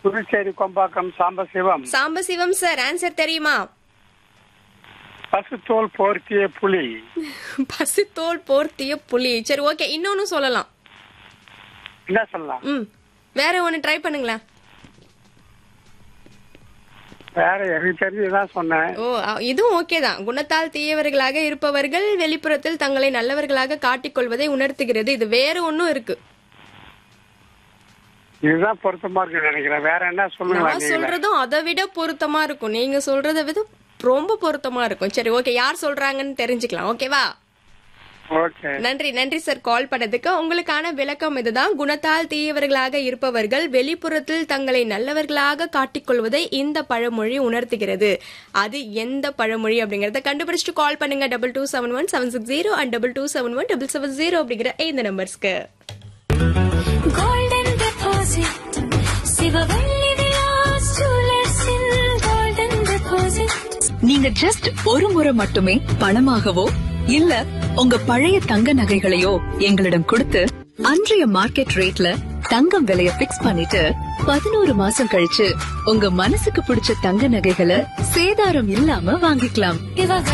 Puducherry Kombakkam Sambasivam Sambasivam sir answer தெரியுமா பசுத்தோல் போர்த்திய புலி பசுத்தோல் போர்த்திய புலி சரி ஓகே இன்னொன்னு சொல்லலாம் என்ன சொல்லலாம் ம் வேற ஒன்னு ட்ரை பண்ணுங்களேன் வேற எனக்கு தெரிஞ்சுதான் சொன்னேன் ஓ அ- இதுவும் ஓகே தான் குணத்தால் தீயவர்களாக இருப்பவர்கள் வெளிப்புறத்தில் தங்களை நல்லவர்களாக காட்டிக்கொள்வதை உணர்த்துகிறது இது வேற ஒன்னும் இருக்கு இதுதான் பொருத்தமா இருக்கு நினைக்கிறேன் வேற என்ன சொல்லுங்களா நான் நீங்களே சொல்றதும் அதை விட பொருத்தமா இருக்கும் நீங்க சொல்றதை விட ரொம்ப பொருத்தமா இருக்கும் சரி ஓகே யார் சொல்றாங்கன்னு தெரிஞ்சுக்கலாம் ஓகேவா ஓகே நன்றி நன்றி சார் கால் பண்ணதுக்கு உங்களுக்கான விளக்கம் இதுதான் குணத்தால் தீயவர்களாக இருப்பவர்கள் வெளிப்புறத்தில் தங்களை நல்லவர்களாக காட்டிக்கொள்வதை இந்த பழமொழி உணர்த்துகிறது அது எந்த பழமொழி அப்படிங்கறத கண்டுபிடிச்சிட்டு கால் பண்ணுங்க double two seven one seven six zero and double two seven one double seven zero அப்படிங்கிற இந்த நம்பர்ஸ்க்கு golden deposit சிவவள்ளி விலாஸ் ஜுவல்லர்ஸின் golden deposit நீங்க ஜஸ்ட் ஒரு முறை மட்டுமே பணமாகவோ இல்ல உங்க பழைய தங்க நகைகளையோ எங்களிடம் கொடுத்து அன்றைய மார்க்கெட் ரேட்ல தங்கம் விலைய பிக்ஸ் பண்ணிட்டு பதினோரு மாசம் கழிச்சு உங்க மனசுக்கு பிடிச்ச தங்க நகைகளை சேதாரம் இல்லாம வாங்கிக்கலாம் சிவவள்ளி